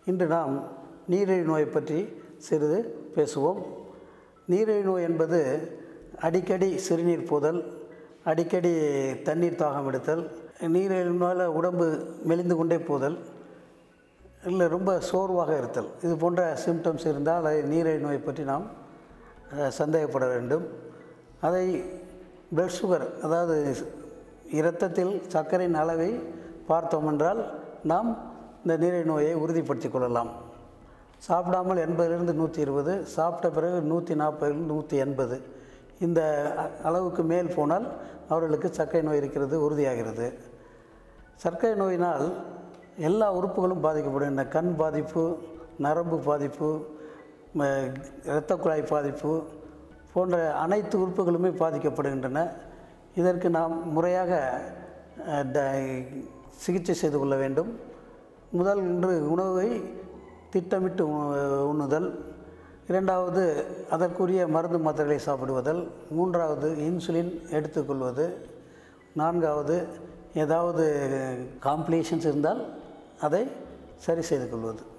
இன்று நாம் நீரிழிவு நோயை பற்றி சிறிது பேசுவோம் நீரிழிவு நோய் என்பது அடிக்கடி சிறுநீர் போதல் அடிக்கடி தண்ணீர் தாகம் எடுத்தல் நீரிழிவுனால் உடம்பு மெலிந்து கொண்டே போதல் இல்லை ரொம்ப சோர்வாக இருத்தல் இது போன்ற சிம்டம்ஸ் இருந்தால் அதை நீரிழிவு நோயை பற்றி நாம் அஹ், சந்தேகப்பட வேண்டும் அதை பிளட் சுகர் அதாவது இரத்தத்தில் சர்க்கரையின் அளவை பார்த்தோம் என்றால் நாம் இந்த நீரிழிவு நோயை உறுதிப்படுத்திக் கொள்ளலாம் சாப்பிடாமல் எண்பதிலிருந்து நூற்றி இருபது சாப்பிட்ட பிறகு நூற்றி நாற்பதுலேருந்து நூற்றி எண்பது இந்த அ- அளவுக்கு மேல் போனால் அவர்களுக்கு சர்க்கரை நோய் இருக்கிறது உறுதியாகிறது சர்க்கரை நோயினால் எல்லா உறுப்புகளும் பாதிக்கப்படுகின்றன கண் பாதிப்பு நரம்பு பாதிப்பு ம- இரத்த குழாய் பாதிப்பு போன்ற அனைத்து உறுப்புகளுமே பாதிக்கப்படுகின்றன இதற்கு நாம் முறையாக அஹ், ட- சிகிச்சை செய்து கொள்ள வேண்டும் முதல் இன்று உணவை திட்டமிட்டு உ- உண்ணுதல் இரண்டாவது அதற்குரிய மருந்து மாத்திரைகளை சாப்பிடுவதல் மூன்றாவது இன்சுலின் எடுத்துக்கொள்வது நான்காவது ஏதாவது காம்ப்ளிகேஷன்ஸ் இருந்தால் அதை சரி செய்து கொள்வது